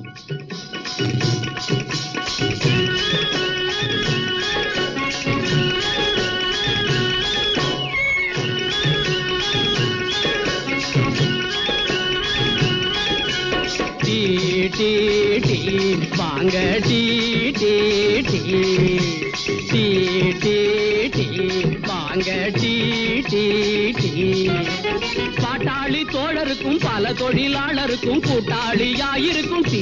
tea tea tea வாங்க tea tea tea tea tea tea வாங்க tea tea tea பாட்டாளி தோழருக்கும் பல தொழிலாளருக்கும் கூட்டாளியாயிருக்கும் டீ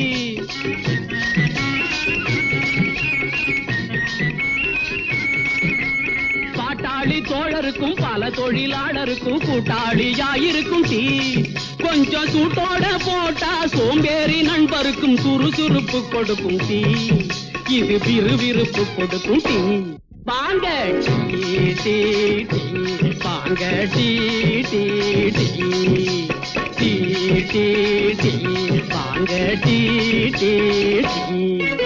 பாட்டாளி தோழருக்கும் பல தொழிலாளருக்கும் கூட்டாளியாயிருக்கும் டீ கொஞ்சம் சூட்டோட போட்டா சோம்பேறி நண்பருக்கும் சுறுசுறுப்பு கொடுக்கும் டீ இது விறுவிறுப்பு கொடுக்கும் டீ வாங்க டீ டீ டீ வாங்க tea tea tea tea tea tea வாங்க டீ டீ டீ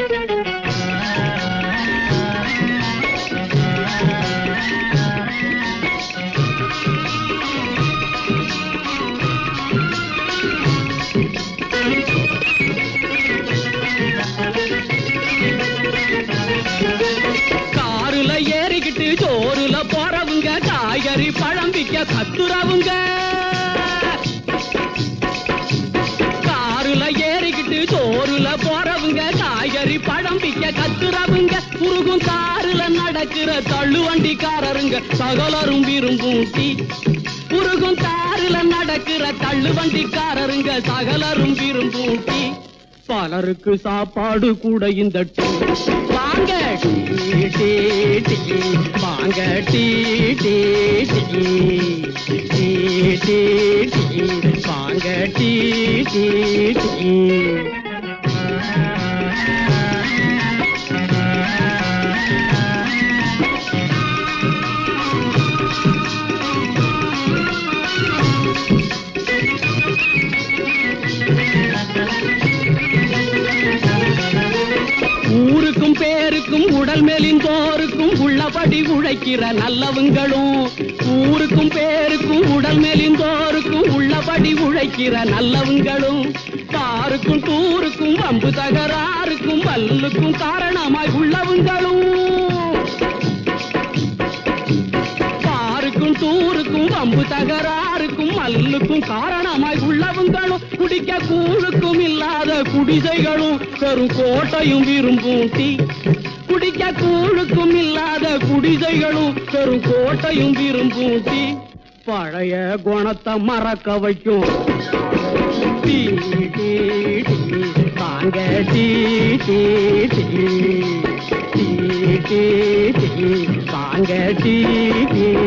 காருல ஏறிக்கிட்டு ஜோருல போறவங்க காய்கறி பழம் விக்க கத்துறவுங்க காருல ஏறிக்கிட்டு ஜோருல போறவங்க காய்கறி பழம் விக்க கத்துறவுங்க குறுகும் காருல நடக்கிற தள்ளுவண்டிக்காரருங்க சகலரும் விரும்பும் டீ குறுகும் காருல நடக்கிற தள்ளுவண்டிக்காரருங்க சகலரும் விரும்பும் டீ பலருக்கு சாப்பாடு கூட இந்த டீ வாங்க டீ டீ டீ வாங்க tea tea tea tea tea tea வாங்க டீ டீ டீ ஊருக்கும் பேருக்கும் உடல் மெலிந்தோருக்கும் உள்ளபடி உழைக்கிற நல்லவங்களும் ஊருக்கும் பேருக்கும் உடல் மெலிந்தோருக்கும் உள்ளபடி உழைக்கிற நல்லவங்களும் காருக்கும் டூருக்கும் வம்பு தகராறுக்கும் வல்லுக்கும் காரணமாய் உள்ளவங்களும் பாருக்கும் டூருக்கும் வம்பு தகராறுக்கும் மல்லுக்கும் காரணமாய் உள்ளவங்களும் குடிக்க கூழுக்கும் இல்லாத குடிசைகளும் பெரும் கோட்டையும் விரும்பும் டீ குடிக்க கூழுக்கும் இல்லாத குடிசைகளும் பெரும் கோட்டையும் விரும்பும் டீ பழைய குணத்தை மறக்க வைக்கும் டீ டீ டீ தாங்க tea tea tea tea tea tea தாங்க டீ டீ